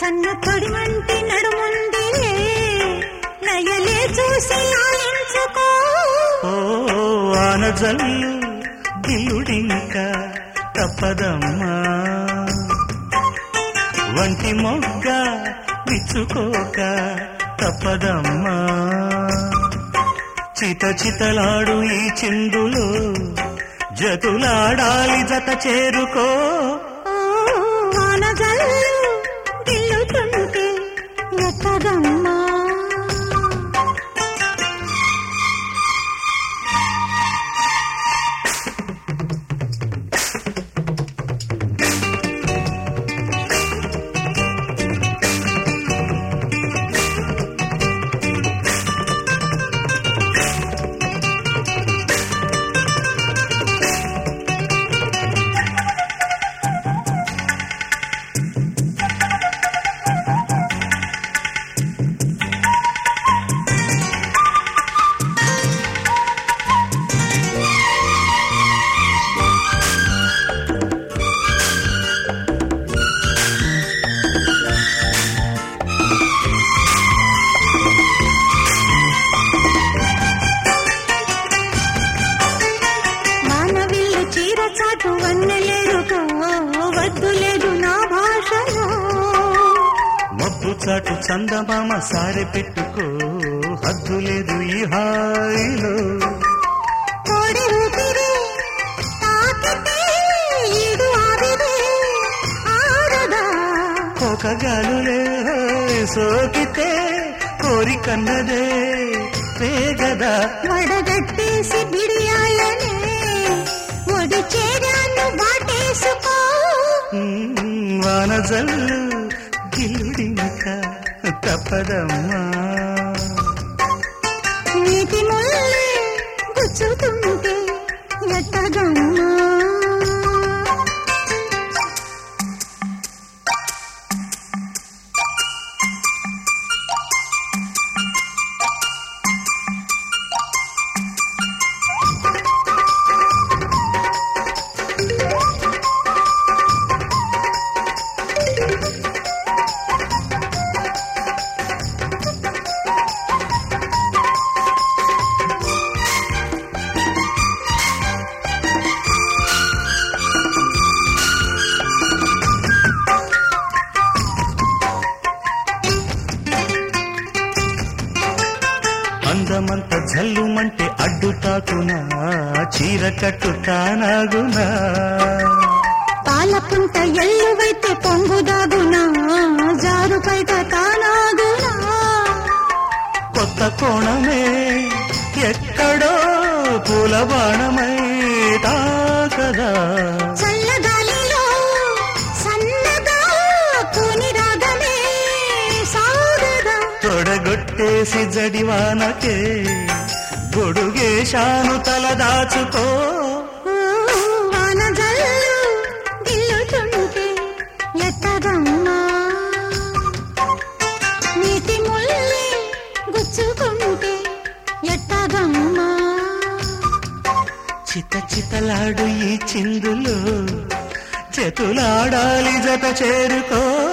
సన్న తొడిమంటి నడుముంది నయలే చూసి లాలించుకో ఓ ఆనజల్లు దిల్లుడింక తప్పదమ్మా వంటి మొగ్గ విచ్చుకోక తప్పదమ్మా చిత చితలాడు ఈ చిందులో జతులాడాలి జత చేరుకో ఓ వానజల్లు గిల్లుతుంటే ఎత్తదమ్మా మానవిల్లు చీర చాటు వన్నెలేరుకో వద్దు లేదు నా భాషలో మబ్బు చాటు చందమామ సారె పెట్టుకో హద్దు లేదు ఈ హాయిలో కోడి ఊపిరి తాకితే ఈడు ఆవిరి ఆడదా కోకగాలులే సోకితే కోరికన్నదే పేగదా వడగట్టేసి బిడియాలనే ఒడి చేరాను వాటేసుకో మ్మ్, వానజల్లు గిల్లుడింక తప్పదమ్మా నీటి ముల్లే గుచ్చుతుంటే ఎట్టగమ్మా అందమంత జల్లుమంటే అడ్డు తాకునా చీర కట్టు తానాగునా పాలపుంట ఎల్లువైతే పొంగుదాగునా జారు బయట తానాగునా కొత్త కోణమే ఎక్కడో పూల బాణమై తాకదా చల్లగాలిలో సన్నగా కూని రాగమే సాగదా తొడగొట్టేసి జడివానకే గొడుగేశాను తల దాచుకో ఓ, వాన జల్లు గిల్లుతుంటే ఎత్తగమ్మా నీటి ముల్లి గుచ్చుకుంటే ఎత్తగమ్మా చిత చితలాడు ఈ చిందులో చేతులాడాలి జత చేరుకో